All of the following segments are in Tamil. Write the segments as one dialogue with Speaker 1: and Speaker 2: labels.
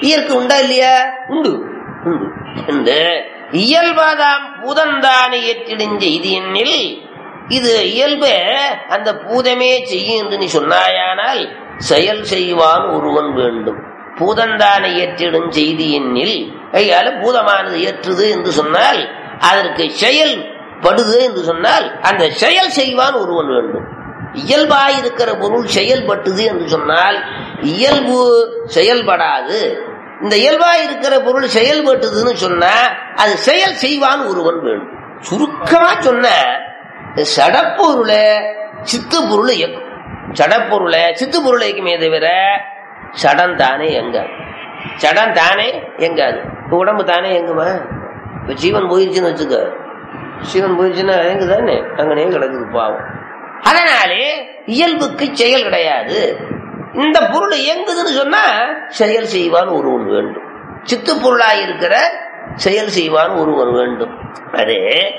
Speaker 1: இயற்கை உண்டா இல்லையா உண்டு உண்டு இந்த இயல்பாதாம் பூதந்தானே ஏற்றிடும் செய்தி எண்ணில் இது இயல்பு அந்த பூதமே செய்யும் என்று நீ சொன்னாயானால் செயல் செய்வான் ஒருவன் வேண்டும் பூதந்தானை ஏற்றிடும் செய்தி எண்ணில் கையால பூதமானது ஏற்றுது என்று சொன்னால் அதற்கு செயல் படுது என்று சொன்னால் அந்த செயல் செய்வான் ஒருவன் வேண்டும் இயல்பாயிருக்கிற பொருள் செயல்பட்டுது என்று சொன்னால் இயல்பு செயல்படாது இந்த இயல்பாய் இருக்கிற பொருள் செயல்பட்டுதுன்னு சொன்னா அது செயல் செய்வான் ஒருவன் வேண்டும் சுருக்கமா சொன்ன சடப்பொருளை சித்து பொருளை இயக்கும் சடப்பொருளை சித்து பொருளை இயக்குமே தவிர சடம் தானே எங்காது சடம் தானே எங்காது இப்ப உடம்பு தானே எங்குமா இப்ப ஜீவன் போயிருச்சுன்னு வச்சுக்க ஜீவன் போயிருச்சுன்னா எங்கு தானே அங்கனே கிடக்குது பாவம் அதனாலே இயல்புக்கு செயல் கிடையாது இந்த பொருள் இயங்குதுன்னு சொன்னா செயல் செய்வான் ஒருவன் வேண்டும் சித்து பொருளாய் இருக்கிற செயல் செய்வான் ஒருவன் வேண்டும் அது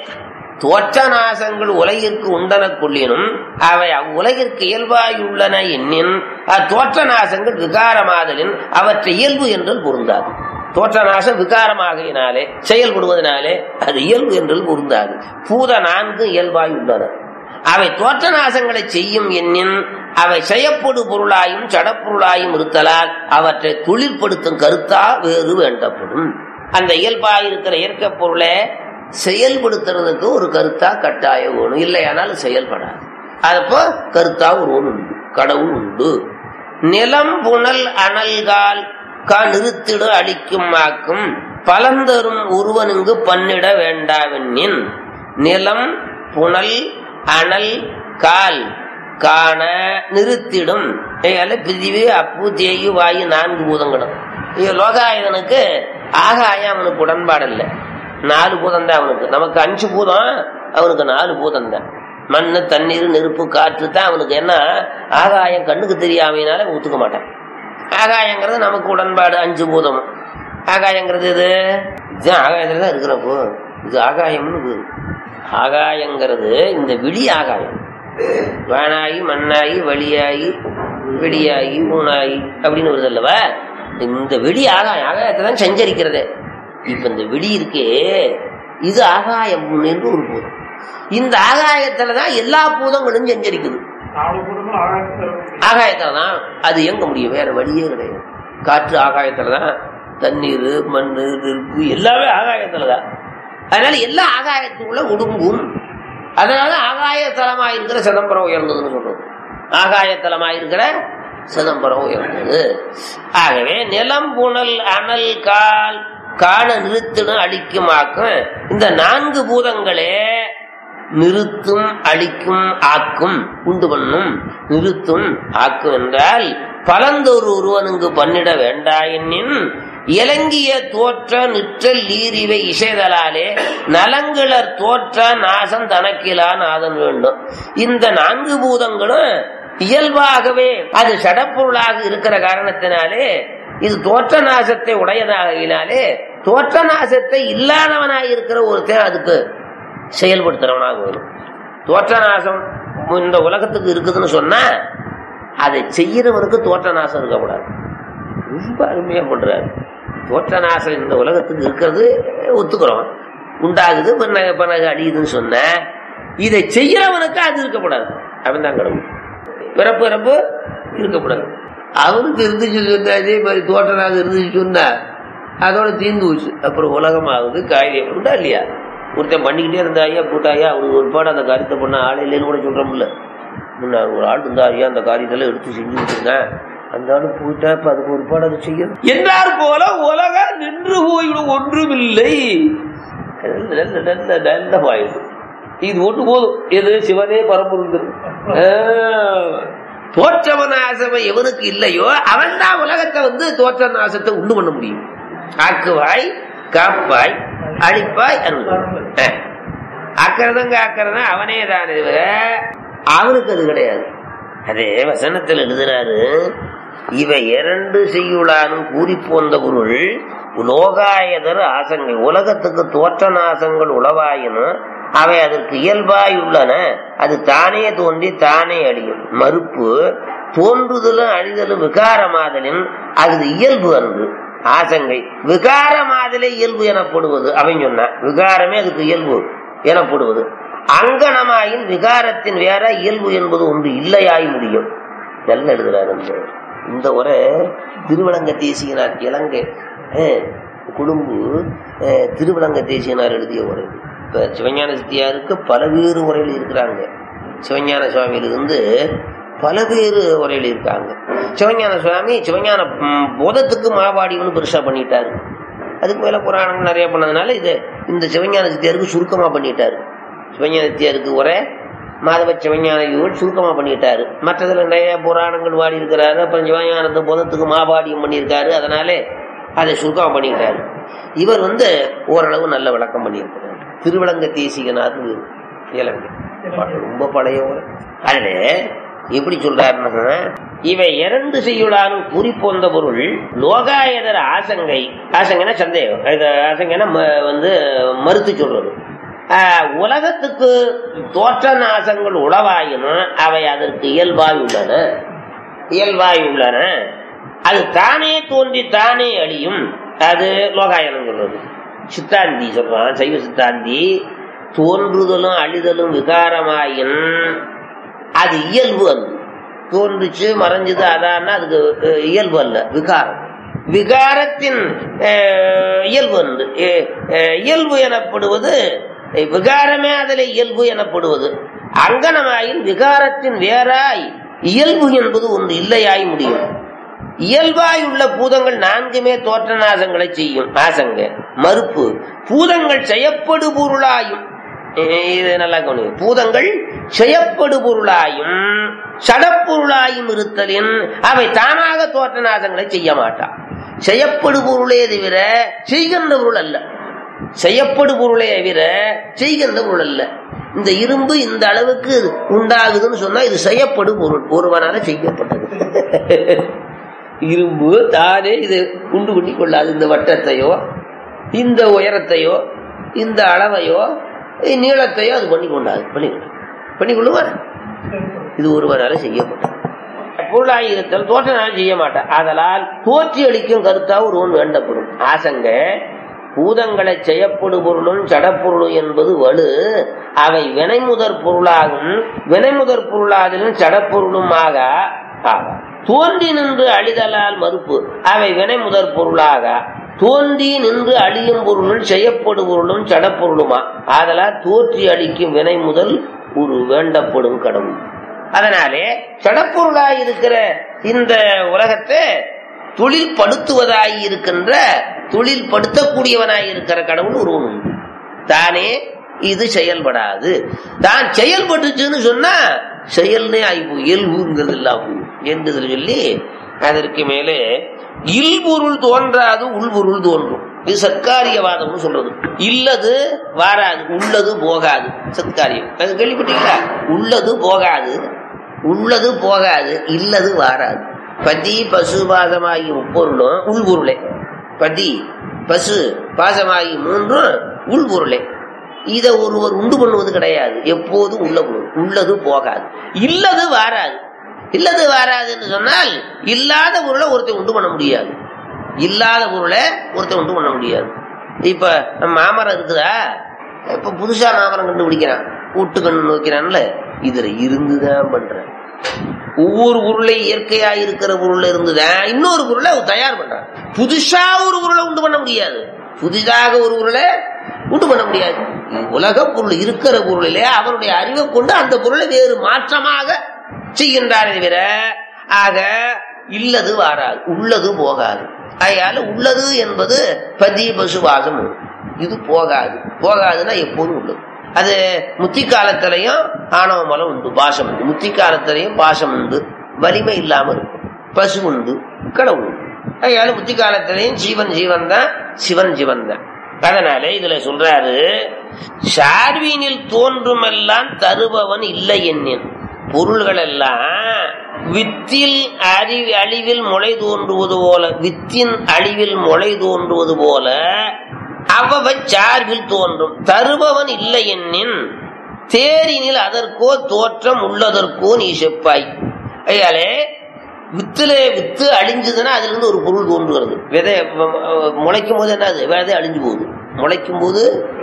Speaker 1: தோற்ற நாசங்கள் உலகிற்கு உண்டன கொள்ளினும் அவை அவ்வுலகிற்கு இயல்பாயுள்ளன எண்ணின் அத்தோற்ற நாசங்கள் விகாரமாதலின் அவற்றை இயல்பு என்றும் பொருந்தாது தோற்ற நாசம் விகாரமாகையினாலே செயல்படுவதனாலே அது இயல்பு என்றும் பொருந்தாது பூத நான்கு இயல்பாய் உள்ளன அவை தோற்ற நாசங்களை செய்யும் எண்ணின் அவை செய்யப்படு பொருளாயும் சடப்பொருளாயும் இருத்தலால் அவற்றை தொழிற்படுத்தும் கருத்தா வேறு வேண்டப்படும் அந்த இயல்பாயிருக்கிற இயற்கை பொருளை செயல்படுத்துறதுக்கு ஒரு கருத்தா கட்டாயம் வேணும் இல்லையானால் செயல்படாது அதப்போ கருத்தா ஒரு ஒன்று உண்டு கடவுள் உண்டு நிலம் புனல் அனல்கால் கா நிறுத்திடு அடிக்கும் மாக்கும் பலந்தரும் ஒருவனுங்கு பண்ணிட வேண்டாவென்னின் நிலம் புனல் அனல் கால் காண நிறுத்திடும் பிரிவு அப்பு தேயு வாயு நான்கு பூதங்களும் லோகாயுதனுக்கு ஆகாயம் அவனுக்கு உடன்பாடு இல்லை நாலு பூதம் தான் அவனுக்கு நமக்கு அஞ்சு பூதம் அவனுக்கு நாலு பூதம் தான் மண்ணு தண்ணீர் நெருப்பு காற்று தான் அவனுக்கு என்ன ஆகாயம் கண்ணுக்கு தெரியாமையினால ஒத்துக்க மாட்டான் ஆகாயங்கிறது நமக்கு உடன்பாடு அஞ்சு பூதம் ஆகாயங்கிறது இது இதுதான் ஆகாயத்துல தான் இருக்கிறப்போ இது ஆகாயம்னு பேரு. ஆகாயங்கிறது இந்த விழி ஆகாயம் வானாயி மண்ணாயி வழியாயி வெடியாயி ஊனாயி அப்படின்னு வருது அல்லவா இந்த வெடி ஆகாயம் ஆகாயத்தை தான் சஞ்சரிக்கிறது இப்ப இந்த வெடி இருக்கே இது ஆகாயம் என்று ஒரு பூதம் இந்த ஆகாயத்துலதான் எல்லா பூதங்களும் சஞ்சரிக்குது
Speaker 2: நாலு குடும்பம் ஆகாயத்தில்
Speaker 1: ஆகாயத்துல தான் அது இயங்க முடியும் வேற வழியே கிடையாது காற்று ஆகாயத்துல தான் தண்ணீர் மண் நெருப்பு எல்லாமே ஆகாயத்துல தான் அதனால எல்லா ஆகாயத்துக்குள்ள ஒடுங்கும் அதனால ஆகாயத்தலமா இருக்கிற சிதம்பரம் உயர்ந்ததுன்னு சொல்றது ஆகாயத்தலமா இருக்கிற சிதம்பரம் உயர்ந்தது ஆகவே நிலம் புனல் அனல் கால் காண நிறுத்திடும் அழிக்குமாக்கும் இந்த நான்கு பூதங்களே நிறுத்தும் அழிக்கும் ஆக்கும் உண்டு பண்ணும் நிறுத்தும் ஆக்கும் என்றால் பலந்தொரு ஒருவனுக்கு பண்ணிட வேண்டாயென்னின் இலங்கிய தோற்ற நிற்றல் நீரிவை இசைதலாலே நலங்கிளர் தோற்ற நாசம் தனக்கிலா நாதன் வேண்டும் இந்த நான்கு பூதங்களும் இயல்பாகவே அது சடப்பொருளாக இருக்கிற காரணத்தினாலே இது தோற்ற நாசத்தை உடையதாகினாலே தோற்ற நாசத்தை இல்லாதவனாக இருக்கிற ஒருத்தன் அதுக்கு செயல்படுத்துறவனாக வரும் தோற்ற நாசம் இந்த உலகத்துக்கு இருக்குதுன்னு சொன்னா அதை செய்யறவனுக்கு தோற்ற நாசம் இருக்கக்கூடாது ரொம்ப அருமையா பண்றாரு தோற்ற நாசம் இந்த உலகத்துக்கு இருக்கிறது ஒத்துக்கிறோம் உண்டாகுது பின்ன பிறகு அடியுதுன்னு சொன்ன இதை செய்யறவனுக்கு அது இருக்கக்கூடாது அவன் தான் கடவுள் பிறப்பு பிறப்பு இருக்கக்கூடாது அவனுக்கு இருந்துச்சு சொன்ன அதே மாதிரி தோற்ற நாசம் இருந்துச்சு சொன்னா அதோட தீர்ந்து போச்சு அப்புறம் உலகமாகுது காரியம் உண்டா இல்லையா ஒருத்தன் பண்ணிக்கிட்டே இருந்தாயா போட்டாயா அவனுக்கு ஒரு பாடு அந்த காரியத்தை பண்ண ஆள் இல்லைன்னு கூட சொல்றோம்ல முன்ன ஒரு ஆள் இருந்தா ஐயா அந்த காரியத்தெல்லாம் எடுத்து செஞ்சு விட்டுருந்தேன் அந்த ஆளு போயிட்டா இப்ப அதுக்கு ஒரு பாடு அதை செய்யணும் என்றார் போல உலக நின்று போய்விடும் ஒன்றுமில்லை நல்ல நல்ல நல்ல நல்ல வாயுது இது ஒன்று போதும் எது சிவனே பரம்பொருள் தோற்றவ நாசம் எவனுக்கு இல்லையோ அவன் தான் உலகத்தை வந்து தோற்ற நாசத்தை உண்டு பண்ண முடியும் ஆக்குவாய் காப்பாய் அழிப்பாய் அருள் அக்கிறதுங்க அக்கிறதா அவனே தான் தவிர அவனுக்கு அது கிடையாது அதே வசனத்தில் எழுதுறாரு இவை இரண்டு செய்யுளானும் கூறி போந்த பொருள் லோகாயதர் ஆசங்கள் உலகத்துக்கு தோற்ற நாசங்கள் உளவாயினும் அவை அதற்கு இயல்பாய் உள்ளன அது தானே தோன்றி தானே அழியும் மறுப்பு தோன்றுதலும் அழிதலும் விகாரமாதலின் அது இயல்பு அன்று ஆசங்கை விகாரமாதலே இயல்பு எனப்படுவது அவன் சொன்னான் விகாரமே அதுக்கு இயல்பு எனப்படுவது அங்கனமாயின் விகாரத்தின் வேற இயல்பு என்பது ஒன்று இல்லையாய் முடியும் நல்ல எழுதுறாரு இந்த இந்த உரை திருவளங்க தேசியனார் இலங்கை அஹ், குடும்பு அஹ், திருவளங்க தேசியனார் எழுதிய உரை இப்ப சிவஞான சித்தியாருக்கு பலவேறு உரையில் இருக்கிறாங்க சிவஞான சுவாமியிலிருந்து பலவேறு உரையில் இருக்காங்க சிவஞான சுவாமி சிவஞான ம், போதத்துக்கு மாபாடின்னு பெருசா பண்ணிட்டாரு அதுக்கு மேல புராணங்கள் நிறைய பண்ணதுனால இது இந்த சிவஞான சித்தியாருக்கு சுருக்கமா பண்ணிட்டாரு சிவஞான சித்தியாருக்கு உரை மாதவ சிவஞான யுகல் சுருக்கமா பண்ணிட்டாரு மற்றதுல நிறைய புராணங்கள் பாடி இருக்கிறாரு அப்புறம் சிவஞானத்தை போதத்துக்கு மாபாடியும் பண்ணியிருக்காரு அதனாலே அதை சுருக்கமா பண்ணிட்டாரு இவர் வந்து ஓரளவு நல்ல விளக்கம் பண்ணியிருக்கிறார் திருவிளங்க தேசிகனார் இலங்கை ரொம்ப பழைய உரை அதுல எப்படி சொல்றாருன்னா இவை இரண்டு செய்யுளானும் குறிப்பொந்த பொருள் லோகாயதர் ஆசங்கை ஆசங்கைனா சந்தேகம் இது ஆசங்கைனா ம- வந்து மறுத்து சொல்றது ஆஹ், உலகத்துக்கு தோற்ற நாசங்கள் உளவாயினும் அவை அதற்கு இயல்பாய் உள்ளன இயல்பாய் உள்ளன அது தானே தோன்றி தானே அழியும் அது லோகாயனம் சொல்றது சித்தாந்தி சொல்றான் சைவ சித்தாந்தி தோன்றுதலும் அழிதலும் விகாரமாயின் அது இயல்பு அது தோன்றுச்சு மறைஞ்சது அதான்னா அதுக்கு அஹ், இயல்பு அல்ல விகாரம் விகாரத்தின் அஹ், இயல்பு வந்து அஹ், அஹ், இயல்பு எனப்படுவது அஹ், விகாரமே அதில் இயல்பு எனப்படுவது அங்கனமாயின் விகாரத்தின் வேறாய் இயல்பு என்பது ஒன்று இல்லையாய் முடியும் இயல்பாய் உள்ள பூதங்கள் நான்குமே தோற்ற நாசங்களை செய்யும் ஆசங்க மறுப்பு பூதங்கள் செய்யப்படு பொருளாயும் இ- இது நல்லா கவனிங்க பூதங்கள் செய்யப்படு பொருளாயும் சடப்பொருளாயும் இருத்தலின் அவை தானாக தோற்ற நாசங்களை செய்ய மாட்டான் செய்யப்படு பொருளே தவிர செய்கின்ற பொருள் அல்ல செய்யப்படு பொருளே தவிர செய்கின்ற பொருள் அல்ல இந்த இரும்பு இந்த அளவுக்கு உண்டாகுதுன்னு சொன்னா இது செய்யப்படு பொருள் ஒருவனால செய்யப்பட்டது இரும்பு தானே இது உண்டு பண்ணி கொள்ளாது இந்த வட்டத்தையோ இந்த உயரத்தையோ இந்த அளவையோ இ- நீளத்தையோ அது பண்ணி கொண்டாது பண்ணி பண்ணி கொள்ளுவார் இது ஒருவரால செய்யப்பட்டது பொருளாயிருத்தல் தோற்றனால் செய்ய மாட்டார் ஆதலால் தோற்றி அளிக்கும் கருத்தா ஒருவன் வேண்டப்படும் ஆசங்க பூதங்களை செய்யப்படு பொருளும் சடப்பொருளும் என்பது வலு அவை வினைமுதற் பொருளாகும் வினைமுதற் பொருளாதலும் சடப்பொருளுமாக ஆகா தோன்றி நின்று அழிதலால் மறுப்பு அவை வினைமுதற் பொருளாக தோன்றி நின்று அழியும் பொருளும் செய்யப்படும் பொருளும் சடப்பொருளுமா ஆதலால் தோற்றி அளிக்கும் வினை முதல் ஒரு வேண்டப்படும் கடவுள் அதனாலே சடப்பொருளாய் இருக்கிற இந்த உலகத்தை தொழில் படுத்துவதாய் இருக்கின்ற தொழில் படுத்தக்கூடியவனாய் இருக்கிற கடவுள் ஒருவன் உண்டு தானே இது செயல்படாது தான் செயல்பட்டுச்சுன்னு சொன்னா செயல்னே ஆயிப்போ இயல்புங்கிறது இல்லாம என்று சொல்லி அதற்கு மேலே இல்பொருள் தோன்றாது உள்பொருள் தோன்றும் இது சத்காரியவாதம்னு சொல்றது இல்லது வாராது உள்ளது போகாது சத்காரியம் அது கேள்விப்பட்டீங்களா உள்ளது போகாது உள்ளது போகாது இல்லது வாராது பதி பசு பாசமாகி முப்பொருளும் உள்பொருளே பதி பசு பாசமாகி மூன்றும் உள்பொருளே இதை ஒருவர் உண்டு பண்ணுவது கிடையாது எப்போதும் உள்ள பொருள் உள்ளது போகாது இல்லது வாராது இல்லது வாராதுன்னு சொன்னால் இல்லாத பொருளை ஒருத்தன் உண்டு பண்ண முடியாது இல்லாத பொருளை ஒருத்தன் உண்டு பண்ண முடியாது இப்ப மாமரம் இருக்குதா இப்ப புதுசா மாமரம் கண்டுபிடிக்கிறான் ஊட்டு கண்ணு நோக்கிறான்ல இதுல இருந்துதான் பண்றேன் ஒவ்வொரு பொருளை இயற்கையா இருக்கிற பொருள்ல இருந்துதான் இன்னொரு பொருளை அவன் தயார் பண்றான் புதுசா ஒரு பொருளை உண்டு பண்ண முடியாது புதிதாக ஒரு பொருளை உண்டு பண்ண முடியாது உலக பொருள் இருக்கிற பொருளிலே அவருடைய அறிவை கொண்டு அந்த பொருளை வேறு மாற்றமாக செய்கின்றாரே தவிர ஆக இல்லது வாராது உள்ளது போகாது அதனால உள்ளது என்பது பதி பசுவாசம் இது போகாது போகாதுன்னா எப்போதும் உள்ளது அது முத்தி காலத்திலையும் ஆணவ மலம் உண்டு பாசம் உண்டு முத்தி காலத்திலையும் பாசம் உண்டு வலிமை இல்லாம இருக்கும் பசு உண்டு கடவுள் உண்டு அதனால முத்தி காலத்திலையும் ஜீவன் ஜீவன் தான் சிவன் ஜீவன் தான் அதனால இதுல சொல்றாரு சார்வீனில் தோன்றுமெல்லாம் தருபவன் இல்லை என்னின் பொருள்கள் எல்லாம் வித்தில் அறி அழிவில் முளை தோன்றுவது போல வித்தின் அழிவில் முளை தோன்றுவது போல அவ்வவை சார்பில் தோன்றும் தருபவன் இல்லை என்னின் தேரினில் அதற்கோ தோற்றம் உள்ளதற்கோ நீ செப்பாய் ஐயாலே வித்துல வித்து அழிஞ்சதுன்னா அதுல இருந்து ஒரு பொருள் தோன்றுகிறது விதை அஹ், முளைக்கும் போது என்னது விதை அழிஞ்சு போகுது முளைக்கும் போது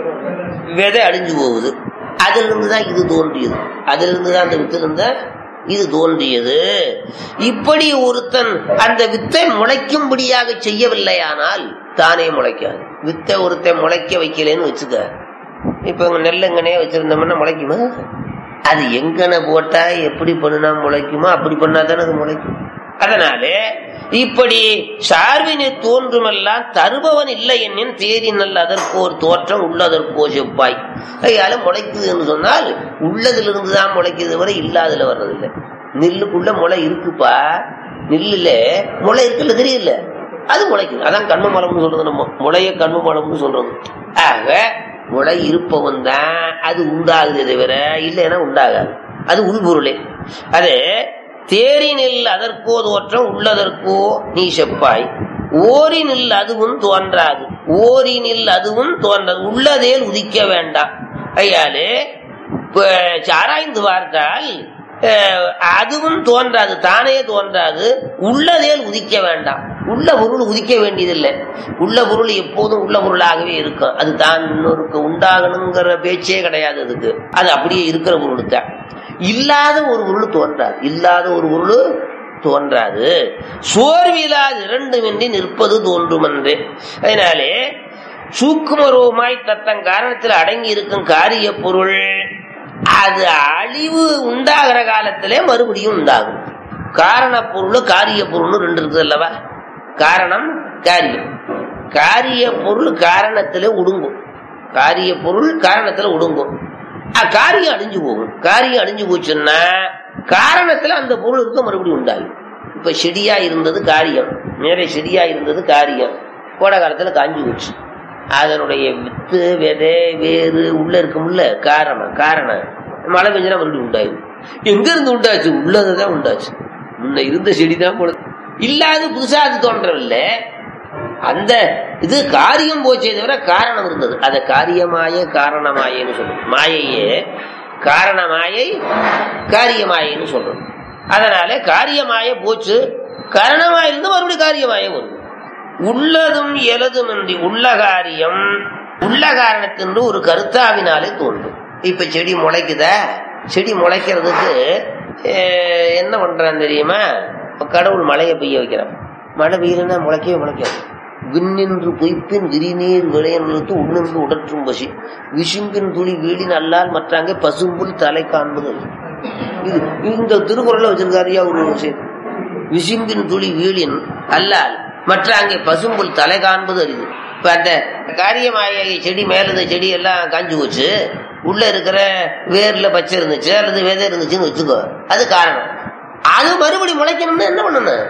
Speaker 1: விதை அழிஞ்சு போகுது அதுல இருந்து தான் இது தோன்றியது அதுல இருந்து தான் அந்த வித்துல இருந்து இது தோன்றியது இப்படி ஒருத்தன் அந்த வித்தை முளைக்கும்படியாக செய்யவில்லையானால் தானே முளைக்காது வித்தை ஒருத்தன் முளைக்க வைக்கலைன்னு வச்சுக்க இப்ப இங்க நெல்லுங்கனே வச்சிருந்தோம்னா முளைக்குமா அது எங்கன போட்டா எப்படி பண்ணுனா முளைக்குமோ அப்படி பண்ணா தானே அது முளைக்கும் அதனாலே இப்படி சார்பினை தோன்றுமெல்லாம் தருபவன் இல்லை என்னின் தேரி நல்ல அதற்கோர் தோற்றம் உள்ளதற்கோ செப்பாய் கையால முளைக்குதுன்னு சொன்னால் உள்ளதிலிருந்து தான் முளைக்குது வரை இல்லாததுல வர்றதில்லை நெல்லுக்குள்ள முளை இருக்குப்பா நெல்லுல முளை இருக்குல்ல தெரியல அது முளைக்குது அதான் கண்ம மலம்னு சொல்றது நம்ம முளைய கண்ம மலம்னு சொல்றது ஆக முளை இருப்பவன் தான் அது உண்டாகுதே தவிர இல்லைன்னா உண்டாகாது அது உள்பொருளே அது தேரினில் அதற்கோ தோற்றம் உள்ளதற்கோ நீ செப்பாய் ஓரினில் அதுவும் தோன்றாது ஓரினில் அதுவும் தோன்றாது உள்ளதேல் உதிக்க வேண்டாம் ஐயாலே இப்ப ஆராய்ந்து பார்த்தால் அஹ், அதுவும் தோன்றாது தானே தோன்றாது உள்ளதேல் உதிக்க வேண்டாம் உள்ள பொருள் உதிக்க வேண்டியதில்லை உள்ள பொருள் எப்போதும் உள்ள பொருளாகவே இருக்கும் அது தான் இன்னொருக்கு உண்டாகணுங்கிற பேச்சே கிடையாது அதுக்கு அது அப்படியே இருக்கிற பொருள் தான் இல்லாத ஒரு பொருள் தோன்றாது இல்லாத ஒரு பொருள் தோன்றாது சோர்விலாது இரண்டுமின்றி நிற்பது தோன்றுமன்றே அதனாலே சூக்குமரூபமாய் தத்தன் காரணத்தில் அடங்கி இருக்கும் காரிய பொருள் அது அழிவு உண்டாகிற காலத்திலே மறுபடியும் உண்டாகும் காரண பொருள் காரிய பொருள் ரெண்டு இருக்குது அல்லவா காரணம் காரியம் காரிய பொருள் காரணத்திலே ஒடுங்கும் காரிய பொருள் காரணத்துல ஒடுங்கும் அஹ் காரியம் அழிஞ்சு போகும் காரியம் அழிஞ்சு போச்சுன்னா காரணத்துல அந்த பொருள் இருக்க மறுபடியும் உண்டாகும் இப்ப செடியா இருந்தது காரியம் மேலே செடியா இருந்தது காரியம் கோடை காலத்துல காஞ்சி போச்சு அதனுடைய வித்து விதை வேறு உள்ள இருக்கும்ல காரணம் காரணம் மழை பெஞ்சா மறுபடியும் உண்டாயிடும் எங்க இருந்து உண்டாச்சு உள்ளதுதான் உண்டாச்சு முன்ன இருந்த செடி தான் போல இல்லாது புதுசா அது தோன்றவில்லை அந்த இது காரியம் போச்சே தவிர காரணம் இருந்தது அத காரியமாய காரணமாயன்னு சொல்றோம் மாயையே காரணமாயை காரியமாயன்னு சொல்றோம் அதனால காரியமாய போச்சு காரணமாய் இருந்து மறுபடியும் காரியமாய வரும் உள்ளதும் எலதுமின்றி உள்ள காரியம் உள்ள காரணத்தின்று ஒரு கருத்தாவினாலே தோன்றும் இப்ப செடி முளைக்குதா செடி முளைக்கிறதுக்கு அஹ், என்ன பண்றான் தெரியுமா இப்ப கடவுள் மழையை பெய்ய வைக்கிறான் மழை பெய்யலன்னா முளைக்கவே முளைக்காது விண்ணின்று பொய்ப்பின் விரிநீர் விளையன்று உண்ணின்று உடற்றும் பசி விசும்பின் துளி வீடி நல்லால் மற்றாங்க பசும்புல் தலை காண்பது இது இந்த திருக்குறள்ல வச்சிருக்காருயா ஒரு விஷயம் விசும்பின் துளி வீழின் அல்லால் மற்ற அங்கே பசும்புல் தலை காண்பது அரிது இப்ப அந்த காரியமாய செடி மேல இருந்த செடி எல்லாம் காஞ்சு போச்சு உள்ள இருக்கிற வேர்ல பச்சை இருந்துச்சு அல்லது விதை இருந்துச்சுன்னு வச்சுக்கோ அது காரணம் அது மறுபடி முளைக்கணும்னா என்ன பண்ணணும்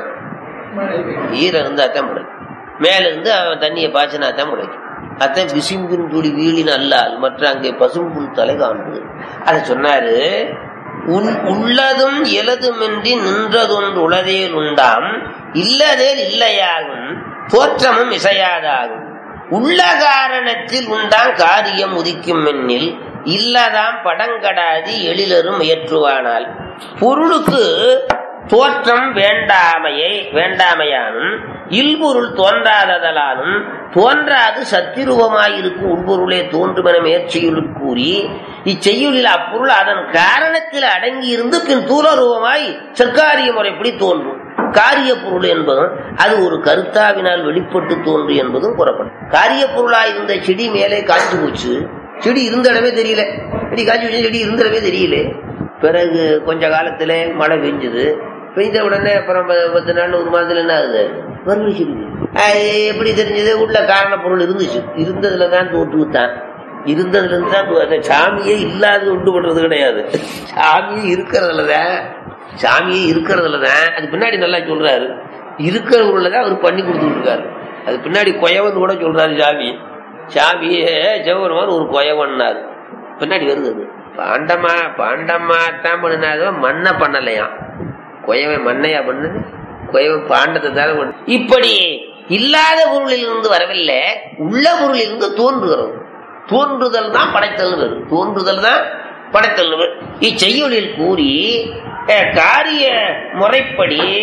Speaker 1: ஈரம் இருந்தா தான் முளைக்கும் மேல இருந்து அவன் தண்ணியை பாய்ச்சினா தான் முளைக்கும் அதான் விசும்பின் துளி வீழின் அல்லால் மற்ற அங்கே பசும்புல் தலை காண்பது அதை சொன்னாரு உள்- உள்ளதும் எலதுமின்றி நின்றதொன்று உளதேல் உண்டாம் இல்லதேல் இல்லையாகும் தோற்றமும் இசையாதாகும் உள்ள காரணத்தில் உண்டாம் காரியம் உதிக்கும் மென்னில் இல்லதாம் படங்கடாதி எழிலரும் முயற்றுவானால் பொருளுக்கு தோற்றம் வேண்டாமையை வேண்டாமையானும் இல்பொருள் தோன்றாததலாலும் தோன்றாது சத்திரூபமாயிருக்கும் உள்பொருளே தோன்றுமென மேற்செய்யுள் கூறி இச்செய்யுளில் அப்பொருள் அதன் காரணத்தில் அடங்கி இருந்து பின் தூலரூபமாய் சர்க்காரிய முறைப்படி தோன்றும் காரிய பொருள் என்பதும் அது ஒரு கருத்தாவினால் வெளிப்பட்டு தோன்று என்பதும் கூறப்படும் காரிய பொருளாய் இருந்த செடி மேலே காஞ்சு போச்சு செடி இருந்த இடமே தெரியல செடி காஞ்சி போச்சு செடி இருந்த இடமே தெரியல பிறகு கொஞ்ச காலத்துல மழை பெஞ்சுது பெய்த உடனே அப்புறம் ப- பத்து நாள் ஒரு மாதத்துல என்ன ஆகுது மறுபடியும் செடி அது எப்படி தெரிஞ்சது உள்ள காரண பொருள் இருந்துச்சு இருந்ததுல தான் தோற்றுவித்தான் இருந்ததுல இருந்து தான் தோ- அந்த சாமியே இல்லாத உண்டு பண்றது கிடையாது சாமியே இருக்கிறதுல தான் சாமியே இருக்கிறதுல தான் அது பின்னாடி நல்லா சொல்றாரு இருக்கிற ஊர்ல தான் அவர் பண்ணி கொடுத்துட்டு இருக்காரு அது பின்னாடி கொயவன் கூட சொல்றாரு சாமி சாமியே சிவபெருமான் ஒரு கொயவன்னாரு பின்னாடி வருது அது பாண்டமா பாண்டமா தான் பண்ணினாதோ மண்ணை பண்ணலையாம் கொயவன் மண்ணையா பண்ணது கொயவன் பாண்டத்தை தானே பண்ணு இப்படி இல்லாத பொருளில் இருந்து வரவில்லை உள்ள பொருளில் இருந்து தோன்றுகிறது தோன்றுதல் தான் படைத்தல் தோன்றுதல் தான் படைத்தல் இச்செய்யொழில் கூறி அஹ், காரிய முறைப்படி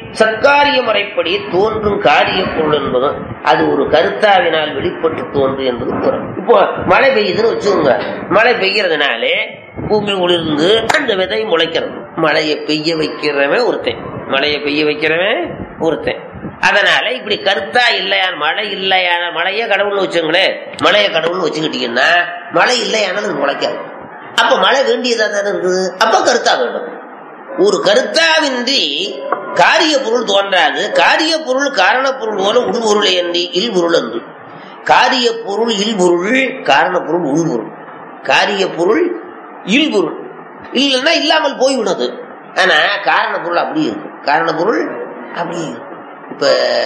Speaker 1: சத்காரிய முறைப்படி தோன்றும் காரிய பொருள் என்பதும் அது ஒரு கருத்தாவினால் வெளிப்பட்டு தோன்று என்பது பொருள் இப்போ மழை பெய்யுதுன்னு வச்சுக்கோங்க மழை பெய்யறதுனாலே பூமி உளிர்ந்து அந்த விதை முளைக்கிறது மழையை பெய்ய வைக்கிறவன் ஒருத்தன் மழையை பெய்ய வைக்கிறவன் ஒருத்தன் அதனால இப்படி கருத்தா இல்லையான மழை இல்லையான மழைய கடவுள்னு வச்சுங்களேன் மழைய கடவுள்னு வச்சுக்கிட்டீங்கன்னா மழை இல்லையானாலும் அது முளைக்காது அப்ப மழை வேண்டியதா தானே இருக்குது அப்ப கருத்தா வேண்டும் ஒரு கருத்தாவின்றி காரிய பொருள் தோன்றாது காரிய பொருள் காரண பொருள் போல உள்பொருளை அன்றி இல்பொருள் அன்று காரிய பொருள் இல்பொருள் காரண பொருள் உள்பொருள் காரிய பொருள் இல்பொருள் இல்லைன்னா இல்லாமல் போய்விடுது ஆனா காரண பொருள் அப்படி இருக்கும் காரண பொருள் அப்படி இருக்கும் இப்ப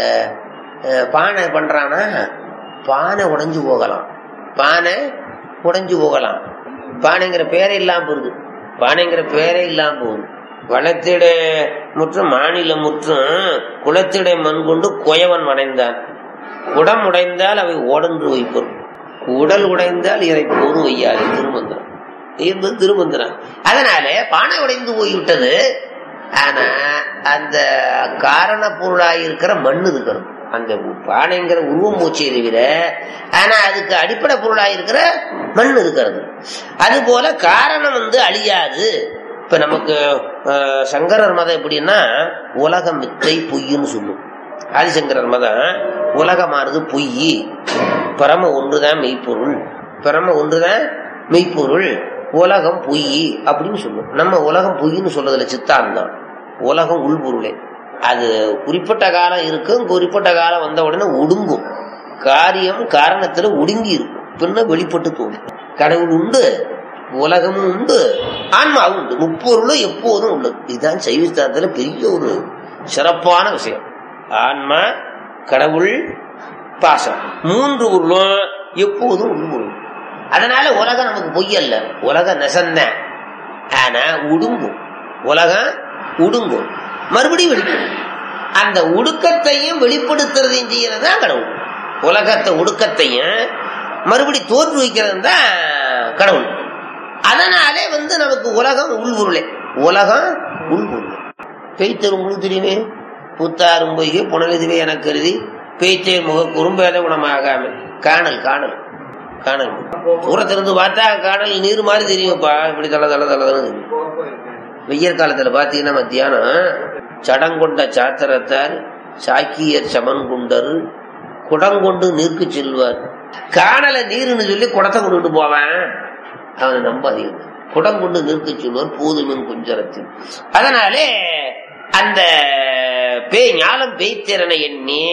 Speaker 1: அஹ், பானை பண்றானா பானை உடைஞ்சு போகலாம் பானை உடைஞ்சு போகலாம் பானைங்கிற பேரே இல்லாம போகுது பானைங்கிற பேரே இல்லாம போகுது வளத்திட முற்றும் மாநில முற்றும் குளத்திட மண் கொண்டு குயவன் வளைந்தான் குடம் உடைந்தால் அவை ஓடன்று வைப்போம் உடல் உடைந்தால் இதை போது வையாது திருமந்திரம் என்பது திருமந்திரம் அதனால பானை உடைந்து போய்விட்டது ஆனா அந்த காரண பொருளாயிருக்கிற மண் இருக்கிறது அந்த பானைங்கிற உருவம் மூச்சை தவிர ஆனா அதுக்கு அடிப்படை பொருளாயிருக்கிற மண் இருக்கிறது அது போல காரணம் வந்து அழியாது இப்ப நமக்கு அஹ், சங்கரர் மதம் எப்படின்னா உலகம் மித்தை பொய்ன்னு சொல்லும் ஆதிசங்கரர் மதம் உலகமானது பொய் பரம ஒன்றுதான் மெய்ப்பொருள் பரம ஒன்றுதான் மெய்ப்பொருள் உலகம் பொய் அப்படின்னு சொல்லும் நம்ம உலகம் பொய்ன்னு சொல்றதுல சித்தாந்தம் உலகம் உள்பொருளே அது குறிப்பிட்ட காலம் இருக்கும் குறிப்பிட்ட காலம் வந்த உடனே ஒடுங்கும் காரியம் காரணத்துல ஒடுங்கி இருக்கும் பின்ன வெளிப்பட்டு தோணும் கடவுள் உண்டு உலகமும் உண்டு ஆன்மாவும் உண்டு முப்பொருளும் எப்போதும் உள்ளது இதுதான் சைவஸ்தானத்துல பெரிய ஒரு சிறப்பான விஷயம் ஆன்மா கடவுள் பாசம் மூன்று பொருளும் எப்போதும் உள்பொருள் அதனால உலகம் நமக்கு பொய் அல்ல உலகம் நெசந்த ஆனா உடுங்கும் உலகம் உடுங்கும் மறுபடியும் வெளிப்படும் அந்த உடுக்கத்தையும் வெளிப்படுத்துறதையும் செய்யறது தான் கடவுள் உலகத்தை உடுக்கத்தையும் மறுபடி தோற்று வைக்கிறது தான் கடவுள் அதனாலே வந்து நமக்கு உலகம் உள்பொருளே உலகம் உள்பொருள் பெய்த்தர் உங்களுக்கு தெரியுமே புத்தாரும் பொய்கை புனலிதுவே என கருதி பேய்த்தேர் முக குறும்பேத குணமாகாம காணல் காணல் காணல் தூரத்திலிருந்து பார்த்தா காணல் நீர் மாதிரி தெரியும்ப்பா இப்படி தல தல தலன்னு தெரியும் வெய்யற் காலத்துல பாத்தீங்கன்னா மத்தியானம் சடங்கொண்ட சாத்திரத்தார் சாக்கியர் சமன் குண்டர் குடங்கொண்டு நீர்க்கு செல்வார் காணல நீருன்னு சொல்லி குடத்தை கொண்டுட்டு போவான் அவனை நம்பாதீங்க குடம் கொண்டு நிறுத்தி சொல்வார் போதுமின் குஞ்சரத்தில் அதனாலே அந்த பேய் ஞாலம் பேய்த்திறனை எண்ணி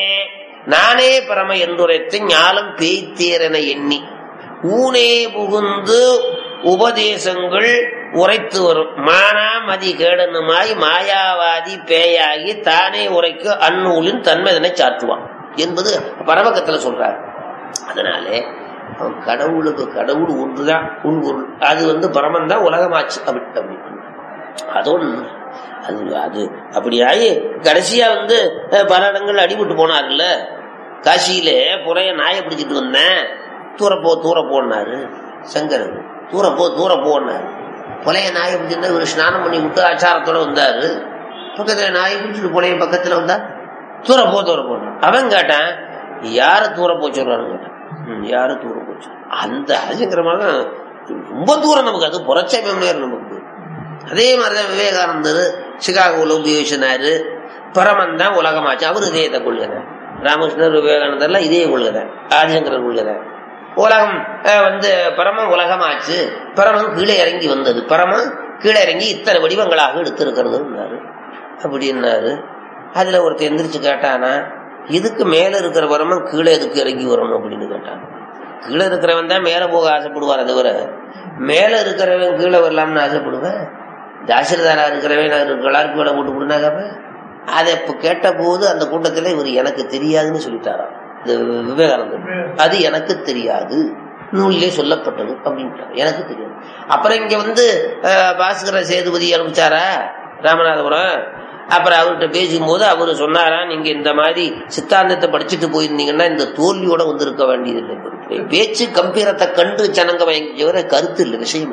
Speaker 1: நானே பரம என்றுரைத்து ஞாலம் பேய்த்தேரென எண்ணி ஊனே புகுந்து உபதேசங்கள் உரைத்து வரும் மானா மதி கேடனுமாய் மாயாவாதி பேயாகி தானே உரைக்க அந்நூலின் தன்மைதனை சாற்றுவான் என்பது பரவக்கத்துல சொல்றார் அதனாலே அவன் கடவுளுக்கு கடவுள் ஒன்றுதான் உள்பொருள் அது வந்து பரமன் தான் உலகமாச்சு அப்படி அப்படி அதோடு அது அது அப்படியாயி கடைசியா வந்து அஹ், பல இடங்கள் அடிபட்டு போனார்ல காசியில புறைய நாயை பிடிச்சிட்டு வந்தேன் தூர போ தூர போனாரு சங்கரன் தூர போ தூர போனாரு புலைய நாயை பிடிச்சிருந்தா இவர் ஸ்நானம் பண்ணி விட்டு ஆச்சாரத்தோட வந்தாரு பக்கத்துல நாயை பிடிச்சிட்டு புலைய பக்கத்துல வந்தா தூர போ தூர போனார் அவன் கேட்டான் யார தூர போச்சுறான்னு கேட்டான் ம், யாரு தூர போச்சு அந்த ஆதிசங்கரமாக ரொம்ப தூரம் நமக்கு அது புறச்சமயம் நமக்கு அதே மாதிரிதான் விவேகானந்தர் சிகாகோல உபயோகிச்சினாரு பரமன் தான் உலகமாச்சு அவரு இதயத்தை கொள்கிறார் ராமகிருஷ்ணர் விவேகானந்தர்லாம் இதே கொள்கிறார் ஆதிசங்கரர் கொள்கிறார் உலகம் அஹ், வந்து பரமன் உலகமாச்சு பரமன் கீழே இறங்கி வந்தது பரமன் கீழே இறங்கி இத்தனை வடிவங்களாக எடுத்திருக்கிறதுன்னாரு அப்படின்னாரு அதுல ஒருத்தர் எந்திரிச்சு கேட்டானா இதுக்கு மேல இருக்கிற பரமன் கீழே எதுக்கு இறங்கி வரணும் அப்படின்னு கேட்டான் கீழே இருக்கிறவன் தான் மேல போக ஆசைப்படுவார் தவிர மேல இருக்கிறவன் கீழே வரலாம்னு ஆசைப்படுவேன் தாசிரதாரா இருக்கிறவன் நான் கலாருக்கு வேலை போட்டு கொடுனாக்காம அதை இப்ப கேட்ட போது அந்த கூட்டத்துல இவர் எனக்கு தெரியாதுன்னு சொல்லிட்டாராம் இந்த விவேகானந்தர் அது எனக்கு தெரியாது நூலிலே சொல்லப்பட்டது அப்படின்ட்டார் எனக்கு தெரியாது அப்புறம் இங்க வந்து அஹ், பாஸ்கர சேதுபதி அனுப்பிச்சாரா ராமநாதபுரம் அப்புறம் அவர்கிட்ட பேசும்போது அவரு சொன்னாரா நீங்க இந்த மாதிரி சித்தாந்தத்தை படிச்சுட்டு போயிருந்தீங்கன்னா இந்த தோல்வியோட வந்திருக்க வேண்டியதில்லை பேச்சு கம்பீரத்தை கண்டு ஜனங்க வாங்கிச்சவர கருத்து இல்லை விஷயம் இல்லை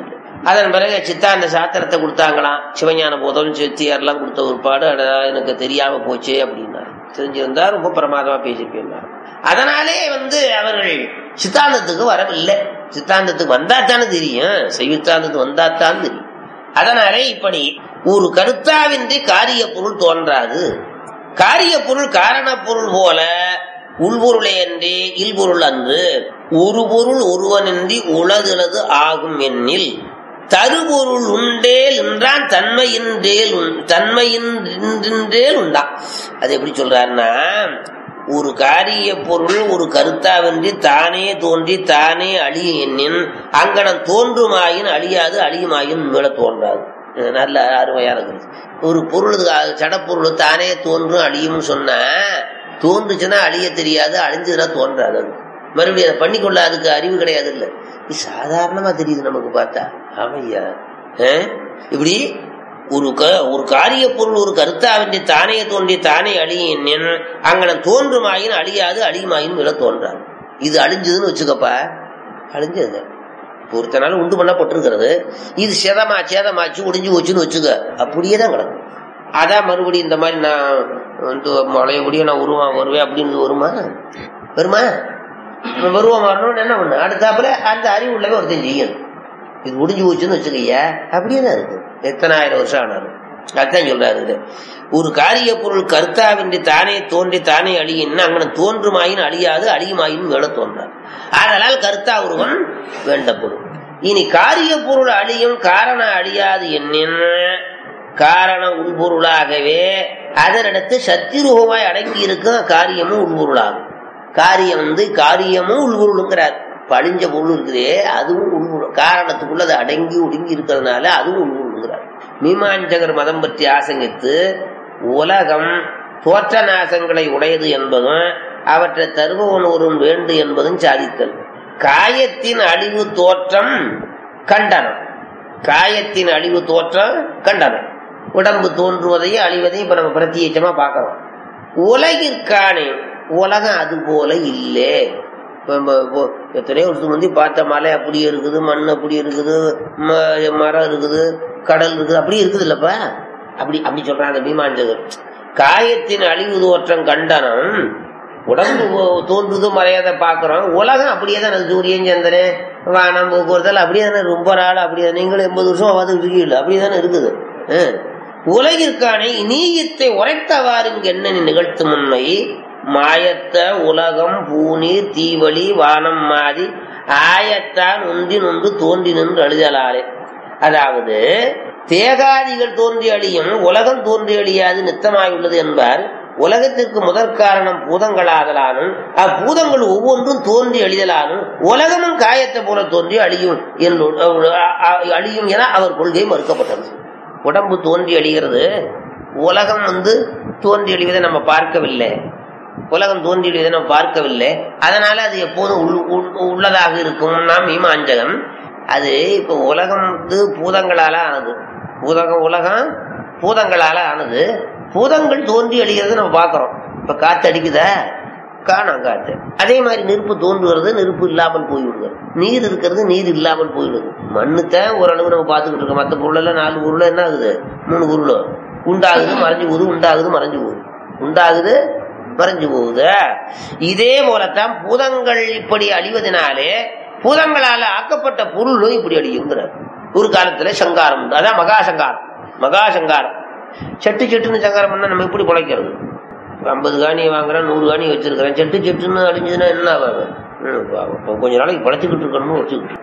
Speaker 1: அதன் பிறகு சித்தாந்த சாத்திரத்தை கொடுத்தாங்களாம் சிவஞான போதம் செத்தியார்லாம் கொடுத்த ஒருபாடு அட எனக்கு தெரியாம போச்சே அப்படின்னாரு தெரிஞ்சிருந்தா ரொம்ப பிரமாதமா பேசியிருப்பேன் அதனாலே வந்து அவர்கள் சித்தாந்தத்துக்கு வரவில்லை சித்தாந்தத்துக்கு வந்தா தானே தெரியும் சைவித்தாந்தத்துக்கு வந்தா தான் தெரியும் அதனாலே இப்படி ஒரு கருத்தாவின்றி காரிய பொருள் தோன்றாது காரிய பொருள் காரண பொருள் போல உள்பொருளே அன்றி இல்பொருள் அன்று ஒரு பொருள் ஒருவனின்றி உளதுலது ஆகும் எண்ணில் தருபொருள் உண்டேல் என்றான் தன்மையின்றேல் உண்- தன்மையின்றேல் உண்டா அது எப்படி சொல்றாருன்னா ஒரு காரிய பொருள் ஒரு கருத்தாவின்றி தானே தோன்றி தானே அழிய எண்ணின் அங்கனம் தோன்றுமாயின் அழியாது அழியுமாயின் மேல தோன்றாது இது நல்ல அருமையான கருத்து ஒரு பொருள் அது சடப்பொருள் தானே தோன்றும் அழியும்னு சொன்னா தோன்றுச்சுன்னா அழிய தெரியாது அழிஞ்சதுன்னா தோன்றாது அது மறுபடியும் அதை பண்ணிக்கொள்ள அதுக்கு அறிவு கிடையாது இல்ல இது சாதாரணமா தெரியுது நமக்கு பார்த்தா ஆமையா இப்படி ஒரு க ஒரு காரிய பொருள் ஒரு கருத்தாவின்றி தானே தோன்றி தானே அழியின் அங்கனம் தோன்றுமாயின் அழியாது அழியுமாயின் விட தோன்றாது இது அழிஞ்சதுன்னு வச்சுக்கப்பா அழிஞ்சது ஒருத்தனால உண்டு பண்ணப்பட்டிருக்கிறது இது சேதமா சேதமாச்சு ஒடிஞ்சு போச்சுன்னு வச்சுக்க அப்படியே தான் கிடக்கும் அதான் மறுபடியும் இந்த மாதிரி நான் வந்து மழையபடியும் நான் உருவம் வருவேன் அப்படின்னு வருமா வருமா இவன் வருவம் வரணும்னு என்ன பண்ணு அடுத்தாப்புல அந்த அறிவு உள்ளவே ஒருத்தன் செய்யணும் இது முடிஞ்சு போச்சுன்னு வச்சுக்கய்யா அப்படியே தான் இருக்கு எத்தனாயிரம் வருஷம் ஆனாலும் அதான் சொல்றாரு இது ஒரு காரிய பொருள் கருத்தாவின்றி தானே தோன்றி தானே அழியின்னு அங்கன தோன்றுமாயின் அழியாது அழியுமாயின் வேட தோன்றார் ஆதலால் கருத்தா ஒருவன் வேண்டப்படும் இனி காரிய பொருள் அழியும் காரணம் அழியாது என்னின் காரண உள்பொருளாகவே அதனிடத்து சத்திரூபமாய் அடங்கி இருக்கும் காரியமும் உள்பொருளாகும் காரியம் வந்து காரியமும் உள்பொருளுங்கிறார் பழிஞ்ச பொருள் இருக்குதே அதுவும் உள்பொருள் காரணத்துக்குள்ள அது அடங்கி ஒடுங்கி இருக்கிறதுனால அதுவும் உள்பொருளுங்கிறார் மீமாஞ்சகர் மதம் பற்றி ஆசங்கித்து உலகம் தோற்ற நாசங்களை உடையது என்பதும் அவற்றை தருபவன் ஒருவன் வேண்டு என்பதும் சாதித்தல் காயத்தின் அழிவு தோற்றம் கண்டனம் காயத்தின் அழிவு தோற்றம் கண்டனம் உடம்பு தோன்றுவதையும் அழிவதையும் இப்ப நம்ம பிரத்யேகமா பார்க்கிறோம் உலகிற்கானே உலகம் அது போல இல்லை இப்ப ம- இப்போ எத்தனையோ வருஷத்துக்கு முந்தி பார்த்த மலை அப்படி இருக்குது மண் அப்படி இருக்குது ம- மரம் இருக்குது கடல் இருக்குது அப்படி இருக்குது இல்லப்பா அப்படி அப்படி சொல்றாங்க மீமாஞ்சகர் காயத்தின் அழிவு தோற்றம் கண்டனம் உடம்பு ஓ- தோன்றுது மறையாத பாக்குறோம் உலகம் அப்படியே தானே சூரியன் சந்திரன் வானம் போக்குவரத்து அப்படியே தானே ரொம்ப நாள் அப்படியே நீங்களும் எண்பது வருஷம் பார்த்துட்டு இருக்கீங்களா அப்படியே தானே இருக்குது ஹம். உலகிற்கான நீயத்தை உரைத்தவாறு இங்கு என்ன நிகழ்த்தும் உண்மை மாயத்த உலகம் பூநீர் தீவழி வானம் மாதி ஆயத்தான் ஒன்றி நொன்று தோன்றி நின்று அழுதலாலே அதாவது தேகாதிகள் தோன்றி அழியும் உலகம் தோன்றி அழியாது நித்தமாயுள்ளது என்பார் உலகத்திற்கு முதற் காரணம் பூதங்களாதலானும் அப்பூதங்கள் ஒவ்வொன்றும் தோன்றி அழிதலானும் உலகமும் காயத்தை போல தோன்றி அழியும் என்று அ- அ- அழியும் என அவர் கொள்கை மறுக்கப்பட்டது உடம்பு தோன்றி அழிகிறது உலகம் வந்து தோன்றி அழிவதை நம்ம பார்க்கவில்லை உலகம் தோன்றி அழிவதை நம்ம பார்க்கவில்லை அதனால அது எப்போதும் உள்- உள்- உள்ளதாக இருக்கும் நாம் மீமாஞ்சகம் அது இப்ப உலகம் வந்து பூதங்களால ஆனது பூதகம் உலகம் பூதங்களால ஆனது பூதங்கள் தோன்றி அழிகிறது நம்ம பார்க்கிறோம் இப்ப காத்து அடிக்குதா காணாம் காத்து அதே மாதிரி நெருப்பு தோன்றுகிறது நெருப்பு இல்லாமல் போய்விடுகிறது நீர் இருக்கிறது நீர் இல்லாமல் போய்விடுது மண்ணுத்தான் ஓரளவு நம்ம பார்த்துக்கிட்டு இருக்கோம் மற்ற பொருள் எல்லாம் நாலு பொருள் என்ன ஆகுது மூணு பொருள் உண்டாகுது மறைஞ்சு போகுது உண்டாகுது மறைஞ்சு போகுது உண்டாகுது மறைஞ்சு போகுது இதே போலத்தான் பூதங்கள் இப்படி அழிவதனாலே பூதங்களால ஆக்கப்பட்ட பொருளும் இப்படி அழியுங்கிறார் ஒரு காலத்துல சங்காரம் உண்டு அதான் மகா சங்காரம் மகா சங்காரம் செட்டு செட்டுன்னு சங்காரம் பண்ணா நம்ம எப்படி பிழைக்கிறது ஐம்பது காணி வாங்குறேன் நூறு காணி வச்சிருக்கிறேன் செட்டு செட்டுன்னு அழிஞ்சதுன்னா என்ன ஆகும் ம், பாவம். இப்ப கொஞ்ச நாளைக்கு பழச்சிக்கிட்டு இருக்கணும்னு வச்சுக்கிட்டு